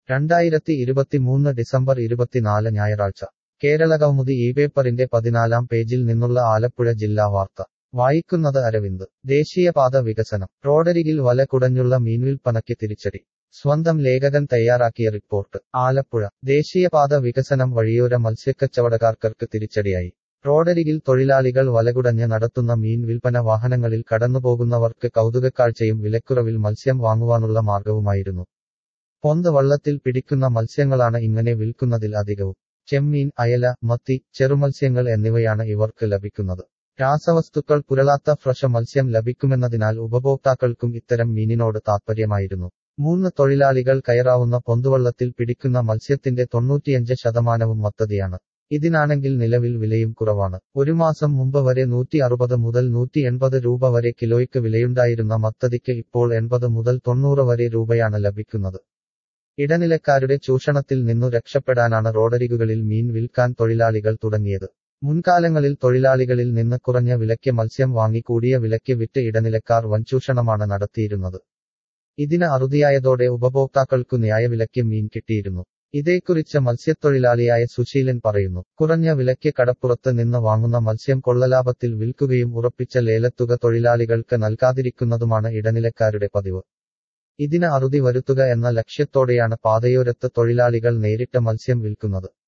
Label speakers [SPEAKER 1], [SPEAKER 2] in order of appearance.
[SPEAKER 1] രണ്ടായിരത്തി ഇരുപത്തിമൂന്ന് ഡിസംബർ ഇരുപത്തിനാല് ഞായറാഴ്ച കേരള കൗമുദി ഈ പേപ്പറിന്റെ പതിനാലാം പേജിൽ നിന്നുള്ള ആലപ്പുഴ ജില്ലാ വാർത്ത വായിക്കുന്നത് അരവിന്ദ് ദേശീയപാത വികസനം റോഡരികിൽ വല കുടഞ്ഞുള്ള മീൻവിൽപ്പനയ്ക്ക് തിരിച്ചടി സ്വന്തം ലേഖകൻ തയ്യാറാക്കിയ റിപ്പോർട്ട് ആലപ്പുഴ ദേശീയപാത വികസനം വഴിയോര മത്സ്യക്കച്ചവടക്കാർക്ക് തിരിച്ചടിയായി റോഡരികിൽ തൊഴിലാളികൾ വലകുടഞ്ഞ് നടത്തുന്ന മീൻ വിൽപ്പന വാഹനങ്ങളിൽ കടന്നുപോകുന്നവർക്ക് കൗതുകക്കാഴ്ചയും വിലക്കുറവിൽ മത്സ്യം വാങ്ങുവാനുള്ള മാർഗവുമായിരുന്നു പൊന്ത് വള്ളത്തിൽ പിടിക്കുന്ന മത്സ്യങ്ങളാണ് ഇങ്ങനെ വിൽക്കുന്നതിൽ അധികവും ചെമ്മീൻ അയല മത്തി ചെറുമത്സ്യങ്ങൾ എന്നിവയാണ് ഇവർക്ക് ലഭിക്കുന്നത് രാസവസ്തുക്കൾ പുരളാത്ത ഫ്രഷ മത്സ്യം ലഭിക്കുമെന്നതിനാൽ ഉപഭോക്താക്കൾക്കും ഇത്തരം മീനിനോട് താത്പര്യമായിരുന്നു മൂന്ന് തൊഴിലാളികൾ കയറാവുന്ന പൊന്തുവള്ളത്തിൽ പിടിക്കുന്ന മത്സ്യത്തിന്റെ തൊണ്ണൂറ്റിയഞ്ച് ശതമാനവും മത്തതിയാണ് ഇതിനാണെങ്കിൽ നിലവിൽ വിലയും കുറവാണ് ഒരു മാസം മുമ്പ് വരെ നൂറ്റി അറുപത് മുതൽ നൂറ്റി എൺപത് രൂപ വരെ കിലോയ്ക്ക് വിലയുണ്ടായിരുന്ന മത്തതിക്ക് ഇപ്പോൾ എൺപത് മുതൽ തൊണ്ണൂറ് വരെ രൂപയാണ് ലഭിക്കുന്നത് ഇടനിലക്കാരുടെ ചൂഷണത്തിൽ നിന്നു രക്ഷപ്പെടാനാണ് റോഡരികുകളിൽ മീൻ വിൽക്കാൻ തൊഴിലാളികൾ തുടങ്ങിയത് മുൻകാലങ്ങളിൽ തൊഴിലാളികളിൽ നിന്ന് കുറഞ്ഞ വിലയ്ക്ക് മത്സ്യം വാങ്ങി കൂടിയ വിലയ്ക്ക് വിറ്റ് ഇടനിലക്കാർ വൻചൂഷണമാണ് നടത്തിയിരുന്നത് ഇതിന് അറുതിയായതോടെ ഉപഭോക്താക്കൾക്കു ന്യായവിലയ്ക്ക് മീൻ കിട്ടിയിരുന്നു ഇതേക്കുറിച്ച് മത്സ്യത്തൊഴിലാളിയായ സുശീലൻ പറയുന്നു കുറഞ്ഞ വിലയ്ക്ക് കടപ്പുറത്ത് നിന്ന് വാങ്ങുന്ന മത്സ്യം കൊള്ളലാഭത്തിൽ വിൽക്കുകയും ഉറപ്പിച്ച ലേലത്തുക തൊഴിലാളികൾക്ക് നൽകാതിരിക്കുന്നതുമാണ് ഇടനിലക്കാരുടെ പതിവ് ഇതിന് അറുതി വരുത്തുക എന്ന ലക്ഷ്യത്തോടെയാണ് പാതയോരത്ത് തൊഴിലാളികൾ നേരിട്ട് മത്സ്യം വിൽക്കുന്നത്